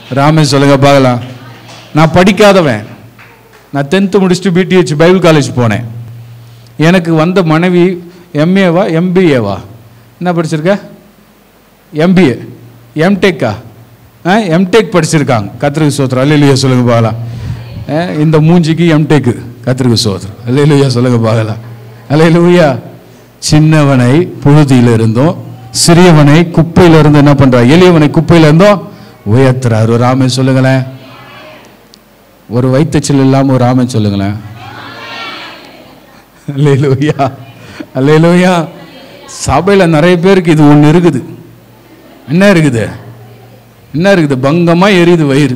ராமன் சொல்லுங்க பார்க்கலாம் நான் படிக்காதவன் நான் டென்த்து முடிச்சுட்டு பிடிஹெச் பைபிள் காலேஜ் போனேன் எனக்கு வந்த மனைவி எம்ஏவா எம்பிஏவா என்ன படிச்சிருக்க எம்பிஏ எம்டெக்கா ஆ எம்டெக் படிச்சிருக்காங்க கத்திரிக்கு சோத்திரம் அல்லையா சொல்லுங்க பார்க்கலாம் ஆ, இந்த மூஞ்சிக்கு எம்டெக்கு கத்திரிக்கு சோத்திரம் அல்லையா சொல்லுங்க பார்க்கலாம் அல்லையா சின்னவனை புழுதியில இருந்தும் சிறியவனை குப்பையில இருந்து என்ன பண்றா எளியவனை குப்பையில இருந்தும் உயர்த்துறாரு ஒரு ஆமை சொல்லுங்களேன் ஒரு வைத்தச்சல் இல்லாம ஒரு ஆமை சொல்லுங்களேன் அல்லேலூயா அல்லேலூயா சபையில நிறைய பேருக்கு இது ஒண்ணு இருக்குது என்ன இருக்குது என்ன இருக்குது பங்கமா எரியுது வயிறு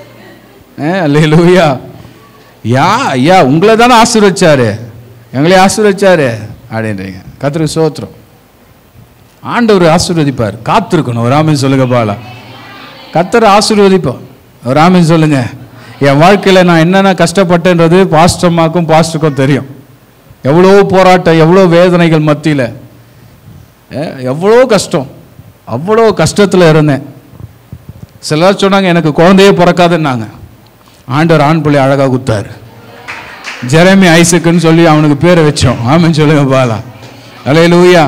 அல்லேலூயா யா ஐயா உங்களை தானே ஆசீர்வச்சாரு எங்களை ஆசீர்வச்சாரு அப்படின்றீங்க கத்திரி சோத்திரம் ஆண்டவர் ஆசீர்வதிப்பார் காத்திருக்கணும் ஒரு ஆமீன் சொல்லுங்க பாலா கத்தரை ஆசீர்வதிப்போம் ஒரு ஆமீன் சொல்லுங்க என் வாழ்க்கையில் நான் என்னென்ன கஷ்டப்பட்டேன்றது பாஸ்டம்மாக்கும் பாஸ்டருக்கும் தெரியும் எவ்வளோ போராட்டம் எவ்வளோ வேதனைகள் மத்தியில் எவ்வளோ கஷ்டம் அவ்வளோ கஷ்டத்தில் இருந்தேன் சிலர் சொன்னாங்க எனக்கு குழந்தையே பிறக்காதுன்னாங்க ஆண்டவர் ஆண் பிள்ளை அழகாக குத்தாரு ஜெரமி ஐசக்குன்னு சொல்லி அவனுக்கு பேரை வச்சோம் ஆமென் சொல்லுங்க பாலா அலே லூயா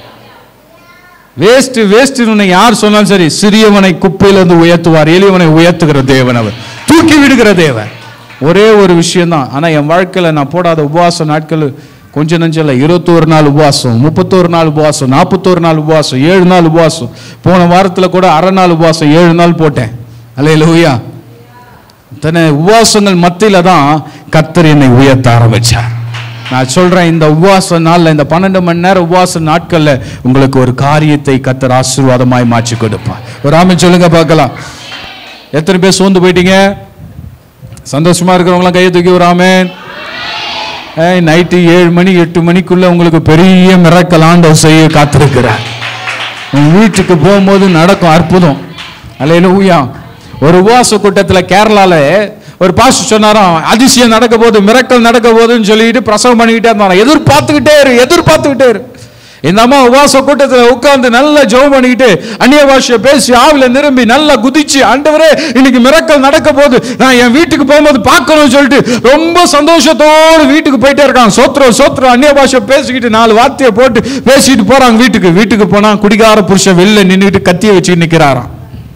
வேஸ்ட் வேஸ்ட்னு யார் சொன்னாலும் சரி சிறியவனை குப்பையிலிருந்து உயர்த்துவார் எளியவனை உயர்த்துகிற தேவன் அவர் தூக்கி விடுகிற தேவன் ஒரே ஒரு விஷயம்தான் ஆனா என் வாழ்க்கையில நான் போடாத உபவாச நாட்கள் கொஞ்ச நெஞ்சம் இல்லை இருபத்தோரு நாள் உபவாசம் முப்பத்தோரு நாள் உபவாசம் நாற்பத்தோரு நாள் உபவாசம் ஏழு நாள் உபவாசம் போன வாரத்துல கூட அரை நாள் உபவாசம் ஏழு நாள் போட்டேன் அல்லே லூயா இத்தனை உபவாசங்கள் மத்தியில தான் கத்தர் என்னை உயர்த்த ஆரம்பிச்சார் நான் சொல்றேன் இந்த உபவாச நாள்ல இந்த பன்னெண்டு மணி நேரம் உபவாச நாட்கள்ல உங்களுக்கு ஒரு காரியத்தை கத்தர் ஆசீர்வாதமாய் மாற்றி கொடுப்பார் ஒரு ஆமென் சொல்லுங்க பார்க்கலாம் எத்தனை பேர் சோர்ந்து போயிட்டீங்க சந்தோஷமா இருக்கிறவங்களாம் கையை தூக்கி ஒரு ஆமென் ஏய் நைட்டு ஏழு மணி எட்டு மணிக்குள்ள உங்களுக்கு பெரிய மிரக்கல் ஆண்டவர் செய்ய காத்திருக்கிறார் உங்க வீட்டுக்கு போகும்போது நடக்கும் அற்புதம் அல்ல ஊயா ஒரு உபவாச கூட்டத்தில் கேரளால ஒரு பாஸ்டர் சொன்னாராம் அதிசயம் நடக்க போகுது மிரக்கல் நடக்க போகுதுன்னு சொல்லிட்டு பிரசவம் பண்ணிக்கிட்டே இருந்தாராம் எதிர்பார்த்துக்கிட்டே இரு எதிர்பார்த்துக்கிட்டே இரு இந்த அம்மா உபவாச கூட்டத்தில் உட்கார்ந்து நல்லா ஜெபம் பண்ணிக்கிட்டு அந்நிய பாஷையை பேசி ஆவில நிரம்பி நல்லா குதிச்சு ஆண்டவரே இன்னைக்கு மிரக்கல் நடக்க போகுது நான் என் வீட்டுக்கு போகும்போது பார்க்கணும்னு சொல்லிட்டு ரொம்ப சந்தோஷத்தோடு வீட்டுக்கு போயிட்டே இருக்காங்க சோத்திரம் சோத்திரம் அந்நிய பாஷை பேசிக்கிட்டு நாலு வார்த்தையை போட்டு பேசிட்டு போறாங்க வீட்டுக்கு வீட்டுக்கு போனா குடிகார புருஷன் வெளில நின்றுட்டு கத்தியை வச்சு நிக்கிறாராம்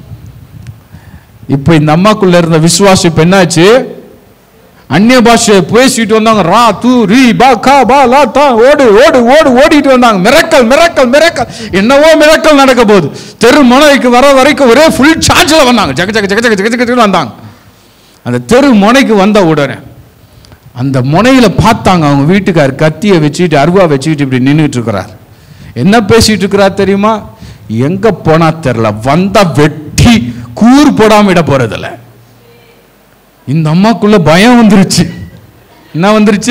இப்போ இந்த அம்மாக்குள்ள இருந்த விசுவாசம் இப்ப என்னாச்சு அந்நிய பாஷையை பேசிட்டு வந்தாங்க ரா தூ ரீ பா கா பா லா தா ஓடு ஓடு ஓடு ஓடிட்டு வந்தாங்க மிரக்கல் மிரக்கல் மிரக்கல் என்னவோ மிரக்கல் நடக்க போகுது தெரு முனைக்கு வர வரைக்கும் ஒரே ஃபுல் சார்ஜில் வந்தாங்க ஜக ஜக ஜக ஜக ஜக ஜகன்னு வந்தாங்க அந்த தெரு முனைக்கு வந்த உடனே அந்த முனையில பார்த்தாங்க அவங்க வீட்டுக்கார் கத்தியை வச்சுக்கிட்டு அருவா வச்சுக்கிட்டு இப்படி நின்றுட்டு இருக்கிறார் என்ன பேசிட்டு இருக்கிறார் தெரியுமா எங்க போனா தெரியல வந்தா வெட்டி கூர் போடாம இட போறதில்ல இந்த அம்மாக்குள்ள பயம் வந்துருச்சு என்ன வந்துருச்சு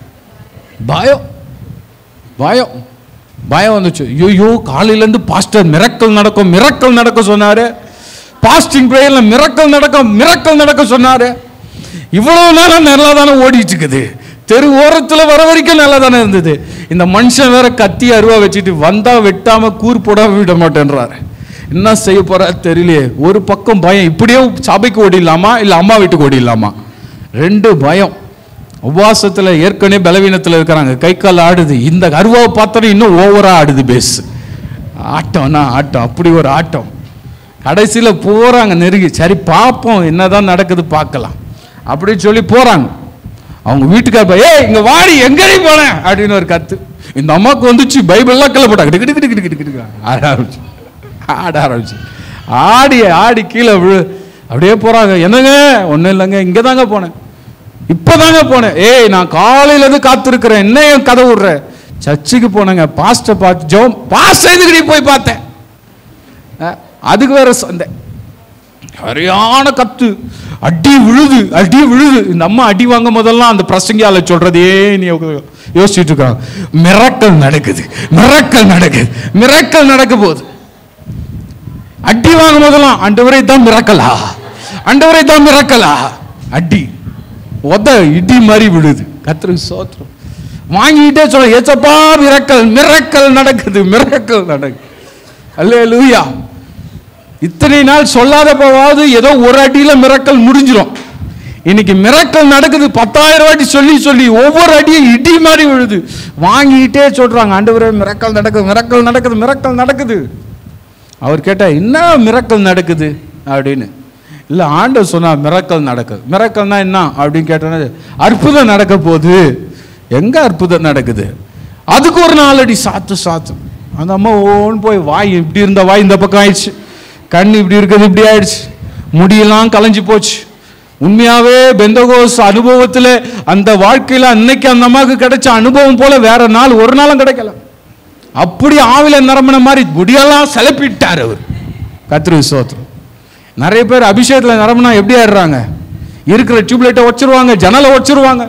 பயம் பயம் பயம் வந்துச்சு ஐயோ காலையில இருந்து பாஸ்டர் மிரக்கல் நடக்கும் மிரக்கல் நடக்க சொன்னாரு பாஸ்டிங் பிரேயர்ல மிரக்கல் நடக்கும் மிரக்கல் நடக்க சொன்னாரு இவ்வளவு நேரம் நல்லா தானே ஓடிட்டு இருக்குது தெரு ஓரத்துல வர வரைக்கும் நல்லா தானே இருந்தது இந்த மனுஷன் வேற கத்தி அருவா வச்சுட்டு வந்தா வெட்டாம கூர் போடாம விட மாட்டேன்றாரு என்ன செய்ய போறாரு தெரியலையே ஒரு பக்கம் பயம் இப்படியே சபைக்கு ஓடிடலாமா இல்ல அம்மா வீட்டுக்கு ஓடிடலாமா ரெண்டு பயம் உபவாசத்துல ஏற்கனவே பலவீனத்துல இருக்கிறாங்க கை கால் ஆடுது இந்த அருவாவை பார்த்தோன்னே இன்னும் ஓவரா ஆடுது பேஸ் ஆட்டம்னா ஆட்டம் அப்படி ஒரு ஆட்டம் கடைசியில போறாங்க நெருங்கி சரி பார்ப்போம் என்னதான் நடக்குது பார்க்கலாம் அப்படின்னு சொல்லி போறாங்க அவங்க வீட்டுக்கார் பா- ஏய் இங்க வாடி எங்கடி போனேன் அப்படின்னு ஒரு கத்து இந்த அம்மாவுக்கு வந்துச்சு பைபிள்லாம் கிளை போட்டாங்க கிடு கிடு கிடு கிடு கிடு கிடு ஆட ஆரம்பிச்சு ஆட ஆரம்பிச்சு ஆடி ஆடி கீழே விழு அப்படியே போறாங்க என்னங்க ஒன்றும் இல்லைங்க இங்கே தாங்க போனேன் இப்போதாங்க போனேன் ஏய் நான் காலையில இருந்து காத்திருக்கிறேன் என்ன ஏன் கதை விடுற சர்ச்சுக்கு போனேங்க பாஸ்டை பார்த்து ஜோம் பாஸ்டர் எதுக்கு நீ போய் பார்த்தேன் அஹ், அதுக்கு வேற சண்டை சரியான கத்து அடி விழுது அடி விழுது இந்த அம்மா அடி வாங்கும் போதெல்லாம் அந்த பிரசங்கியால சொல்றதே நீ யோசிச்சுட்டு இருக்காங்க மிரக்கல் நடக்குது மிரக்கல் நடக்குது மிரக்கல் நடக்க போகுது அடி வாங்கும் போதெல்லாம் ஆண்டவரை தான் மிரக்கலா ஆண்டவரை தான் மிரக்கலா அடி உத இடி மாதிரி விழுது கத்திரி சோத்திரம் வாங்கிட்டே சொல்ல ஏச்சப்பா மிரக்கல் மிரக்கல் நடக்குது மிரக்கல் நடக்குது அல்லே லூயா இத்தனை நாள் சொல்லாத போவாது ஏதோ ஒரு அடியில மிரக்கல் முடிஞ்சிரும் இன்னைக்கு மிரக்கல் நடக்குது பத்தாயிரம் வாட்டி சொல்லி சொல்லி ஒவ்வொரு அடியும் இடி மாதிரி விழுது வாங்கிட்டே சொல்றாங்க ஆண்டவரே மிரக்கல் நடக்குது மிரக்கல் நடக்குது மிரக்கல் நடக்குது அவர் கேட்டா என்ன மிரக்கல் நடக்குது அப்படின்னு இல்லை ஆண்டவர் சொன்னா மிரக்கல் நடக்குது மிரக்கல்னா என்ன அப்படின்னு கேட்டோன்னா அற்புதம் நடக்க போகுது எங்க அற்புதம் நடக்குது அதுக்கு ஒரு நாலடி சாத்து சாத்து அந்த அம்மா ஓன்னு போய் வாய் இப்படி இருந்த வாய் இந்த பக்கம் ஆயிடுச்சு கண் இப்படி இருக்குது இப்படி ஆயிடுச்சு முடியெல்லாம் கலைஞ்சு போச்சு உண்மையாவே பெந்தகோஸ் அனுபவத்தில் அந்த வாழ்க்கையில அன்னைக்கு அந்த அம்மாவுக்கு கிடைச்ச அனுபவம் போல வேற நாள் ஒரு நாளும் கிடைக்கல அப்படி ஆவில நிரம்பின மாதிரி முடியெல்லாம் செலப்பிட்டார் அவர் கத்திரி சோத்திரம் நிறைய பேர் அபிஷேகத்தில் நிரம்பினா எப்படி ஆடுறாங்க இருக்கிற டியூப்லைட்டை வச்சிருவாங்க ஜன்னலை வச்சிருவாங்க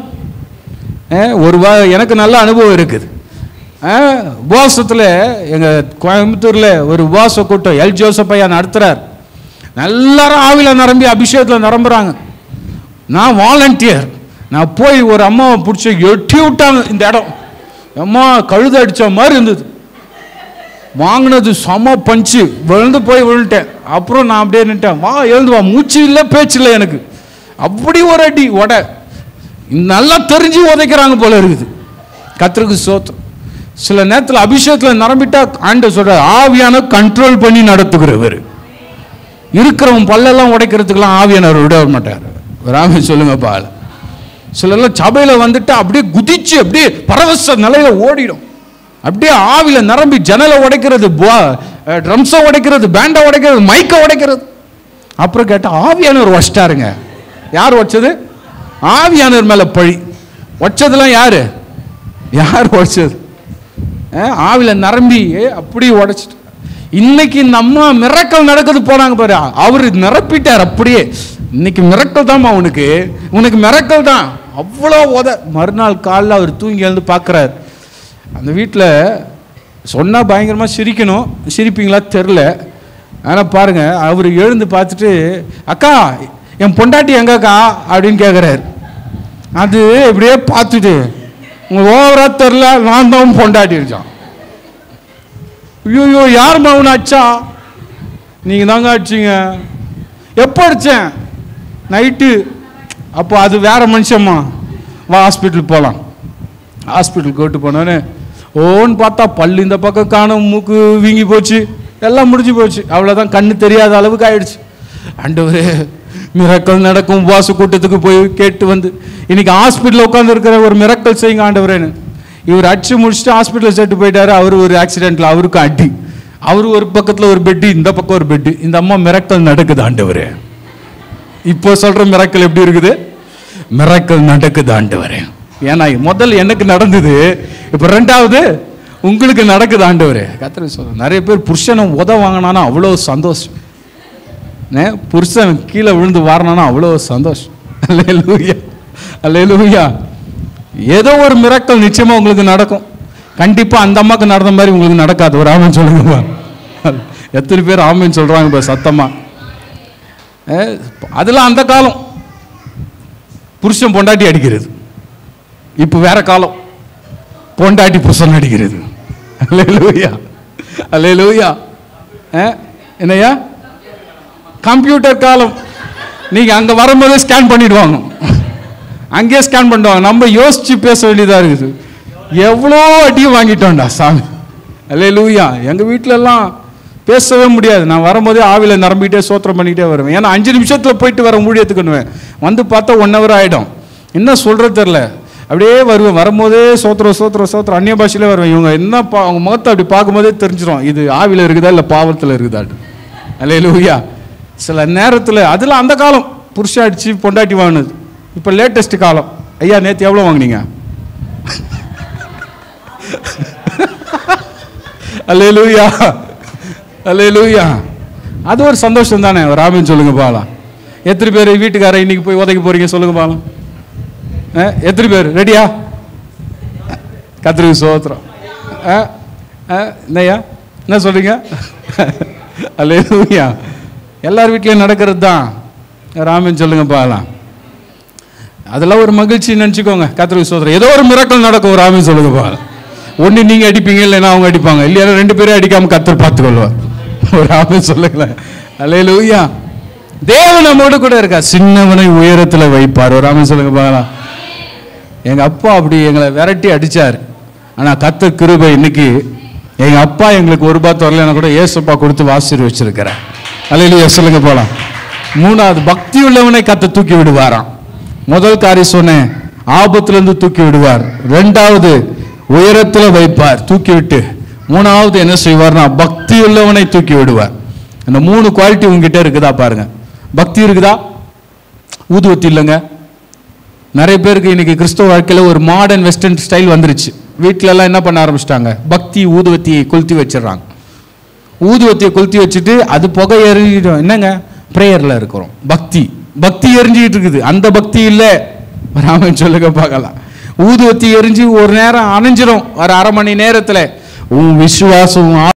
அஹ், ஒரு வா எனக்கு நல்ல அனுபவம் இருக்குது அஹ், உபவாசத்தில் எங்கள் கோயம்புத்தூரில் ஒரு உபவாச கூட்டம் எல் ஜோசப் ஐயா நடத்துகிறார் எல்லாரும் ஆவில நிரம்பி அபிஷேகத்தில் நிரம்புறாங்க நான் வாலண்டியர் நான் போய் ஒரு அம்மாவை பிடிச்சி எட்டி விட்டாங்க இந்த இடம் அம்மா கழுத அடிச்ச மாதிரி இருந்தது வாங்கினது செம பஞ்சு விழுந்து போய் விழுந்துட்டேன் அப்புறம் நான் அப்படியே நின்ட்டேன் வா எழுந்து வா மூச்சு இல்லை பேச்சு இல்லை எனக்கு அப்படி ஒரு அடி உட நல்லா தெரிஞ்சு உதைக்கிறாங்க போல இருக்குது கத்திருக்கு சோத்திரம் சில நேரத்தில் அபிஷேகத்தில் நிரம்பிட்டா ஆண்ட சொல்ற ஆவியான கண்ட்ரோல் பண்ணி நடத்துகிறவர் இருக்கிறவன் பல்லெல்லாம் உடைக்கிறதுக்கெல்லாம் ஆவியானவர் விட மாட்டார் ராமன் சொல்லுங்கப்பா சிலர்லாம் சபையில் வந்துட்டு அப்படியே குதிச்சு அப்படியே பரவச நிலையில ஓடிடும் அப்படியே ஆவில நிரம்பி ஜன்னலை உடைக்கிறது ட்ரம்ஸை உடைக்கிறது பேண்டை உடைக்கிறது மைக்கை உடைக்கிறது அப்புறம் கேட்டால் ஆவியானவர் வச்சிட்டாருங்க யார் வச்சது ஆவியானவர் மேலே பழி வச்சதெல்லாம் யாரு யார் உடைச்சது அஹ், ஆவில நிரம்பி அப்படி உடைச்சிட்டு இன்னைக்கு இந்த அம்மா மிரக்கல் நடக்குது போனாங்க பாரு அவர் நிரப்பிட்டார் அப்படியே இன்னைக்கு மிரக்கல் தான்மா உனக்கு உனக்கு மிரக்கல் தான் அவ்வளோ உத மறுநாள் காலைல அவர் தூங்கி எழுந்து பார்க்குறாரு அந்த வீட்டில் சொன்னால் பயங்கரமாக சிரிக்கணும் சிரிப்பீங்களா தெரில ஆனால் பாருங்க அவர் எழுந்து பார்த்துட்டு அக்கா என் பொண்டாட்டி எங்கக்கா அப்படின்னு கேட்குறாரு அது இப்படியே பார்த்துட்டு உங்க ஓவரா தெரில நான் தான் பொண்டாட்டி இருக்கான் ஐயோ யார் மகன் அச்சா நீங்க தாங்க அடிச்சீங்க எப்போ அடிச்சேன் நைட்டு அப்போ அது வேற மனுஷம்மா வா ஹாஸ்பிட்டல் போகலாம் ஹாஸ்பிட்டல் கூட்டு போனோன்னு ஓன்னு பார்த்தா பல்லு இந்த பக்கம் காணும் மூக்கு வீங்கி போச்சு எல்லாம் முடிஞ்சு போச்சு அவ்வளோதான் கண்ணு தெரியாத அளவுக்கு ஆயிடுச்சு ஆண்டவரே மிரக்கல் நடக்கும் உபவாச கூட்டத்துக்கு போய் கேட்டு வந்து இன்னைக்கு ஹாஸ்பிட்டலில் உட்காந்து இருக்கிற ஒரு மிரக்கல் செய்யுங்க ஆண்டவரேன்னு இவர் அடிச்சு முடிச்சுட்டு ஹாஸ்பிட்டல் சேர்த்து போயிட்டாரு அவர் ஒரு ஆக்சிடென்ட்ல அவருக்கும் அடி அவர் ஒரு பக்கத்தில் ஒரு பெட்டு இந்த பக்கம் ஒரு பெட்டு இந்த அம்மா மிரக்கல் நடக்குது ஆண்டவரே இப்போ சொல்ற மிரக்கல் எப்படி இருக்குது மிரக்கல் நடக்குது ஆண்டவரே ஏன்னா முதல்ல எனக்கு நடந்தது இப்போ ரெண்டாவது உங்களுக்கு நடக்குது ஆண்டவரே கத்திர சொல்ற நிறைய பேர் புருஷனை உத வாங்கினானா அவ்வளோ சந்தோஷம் நே, புருஷன் கீழே விழுந்து வாரினானா அவ்வளோ சந்தோஷம் அல்லேலூயா அல்லேலூயா ஏதோ ஒரு மிரக்கல் நிச்சயமா உங்களுக்கு நடக்கும் கண்டிப்பா அந்த அம்மாக்கு நடந்த மாதிரி உங்களுக்கு நடக்காது ஒரு ஆமன் சொல்லுங்கப்பா எத்தனை பேர் ஆமன் சொல்றாங்க இப்ப சத்தமா அஹ், அதெல்லாம் அந்த காலம் புருஷன் பொண்டாட்டி அடிக்கிறது இப்போ வேற காலம் பொண்டாட்டி புருஷன் அடிக்கிறது அல்லேலூயா அல்லேலூயா அஹ், என்னய்யா கம்ப்யூட்டர் காலம் நீங்க அங்க வரும்போதே ஸ்கேன் பண்ணிடுவாங்க அங்கேயே ஸ்கேன் பண்ணிடுவாங்க நம்ம யோசிச்சு பேச வேண்டியதா இருக்குது எவ்வளோ அடி வாங்கிட்டோம்டா சாமி அல்லே லூயா எங்க வீட்ல எல்லாம் பேசவே முடியாது நான் வரும்போதே ஆவில நிரம்பிட்டே சோத்திரம் பண்ணிக்கிட்டே வருவேன் ஏன்னா அஞ்சு நிமிஷத்துல போயிட்டு வர ஊழியத்துக்குன்னுவேன் வந்து பார்த்தா ஒன் ஹவர் ஆயிடும் என்ன சொல்றது தெரில அப்படியே வருவேன் வரும்போதே சோத்திரம் சோத்திரம் சோத்திரம் அந்நிய பாஷையிலே வருவேன் இவங்க என்ன பா அவங்க முகத்தை அப்படி பார்க்கும்போதே தெரிஞ்சிடும் இது ஆவில இருக்குதா இல்லை பாவத்தில் இருக்குதாட்டு அல்லே லூயா சில நேரத்தில் அதில் அந்த காலம் புருஷன் அடிச்சு பொண்டாட்டி வாங்கினது இப்போ லேட்டஸ்ட் காலம் ஐயா நேற்று எவ்வளோ வாங்குனீங்க அல்லே லூயா அல்லே லூயா அது ஒரு சந்தோஷம் தானே ஒரு ஆமின்னு சொல்லுங்க பாலாம் எத்தனை பேர் வீட்டுக்காரர் இன்னைக்கு போய் உதைக்க போறீங்க சொல்லுங்க பாலாம் அஹ், எத்தனை பேர் ரெடியா கத்திரிக்கு சோத்திரம் அஹ், அஹ், என்னய்யா என்ன சொல்றீங்க அல்லேலூயா எல்லார் வீட்லயும் நடக்கிறது தான் ராமன் சொல்லுங்க பாலாம் அதெல்லாம் ஒரு மகிழ்ச்சி நினச்சிக்கோங்க கத்திரிக்கு சோதரம் ஏதோ ஒரு மிரக்கல் நடக்கும் ஒரு ராமன் சொல்லுங்க பாலாம் ஒன்று நீங்கள் அடிப்பீங்க இல்லைன்னா அவங்க அடிப்பாங்க இல்லையா ரெண்டு பேரும் அடிக்காம கத்தர் பார்த்துக்கொள்வார் ஒரு ராமன் சொல்லுங்களேன் அல்லேலூயா தேவன் நம்மோடு கூட இருக்கா சின்னவனை உயரத்துல வைப்பார் ஒரு ஆமென் சொல்லுங்க பார்க்கலாம் எங்க அப்பா அப்படி எங்களை விரட்டி அடிச்சார் ஆனா கத்த கிருபை இன்னைக்கு எங்க அப்பா எங்களுக்கு ஒரு ரூபாய் தரலன்னா கூட ஏசப்பா கொடுத்து வாசிர் வச்சிருக்கிறேன் அல்லையில சொல்லுங்க போலாம் மூணாவது பக்தி உள்ளவனை கத்த தூக்கி விடுவாராம் முதல் காரியம் சொன்னேன் ஆபத்துல இருந்து தூக்கி விடுவார் ரெண்டாவது உயரத்துல வைப்பார் தூக்கி விட்டு மூணாவது என்ன செய்வார்னா பக்தி உள்ளவனை தூக்கி விடுவார் அந்த மூணு குவாலிட்டி உங்ககிட்ட இருக்குதா பாருங்க பக்தி இருக்குதா ஊதுவத்தி இல்லைங்க நிறைய பேருக்கு இன்னைக்கு கிறிஸ்தவ வாழ்க்கையில ஒரு மாடர்ன் வெஸ்டர்ன் ஸ்டைல் வந்துருச்சு வீட்ல எல்லாம் என்ன பண்ண ஆரம்பிச்சிட்டாங்க பக்தி ஊதுவத்தியை கொளுத்தி வச்சிடுறாங்க ஊதுவத்தியை கொளுத்தி வச்சுட்டு அது புகை எரிஞ்சிடும் என்னங்க ப்ரேயர்ல இருக்கிறோம் பக்தி பக்தி எரிஞ்சிட்டு இருக்குது அந்த பக்தி இல்ல ராமன் சொல்லுங்க பார்க்கலாம் ஊதுவத்தி எரிஞ்சு ஒரு நேரம் அணைஞ்சிரும் ஒரு அரை மணி நேரத்துல உன் விசுவாசம் உன்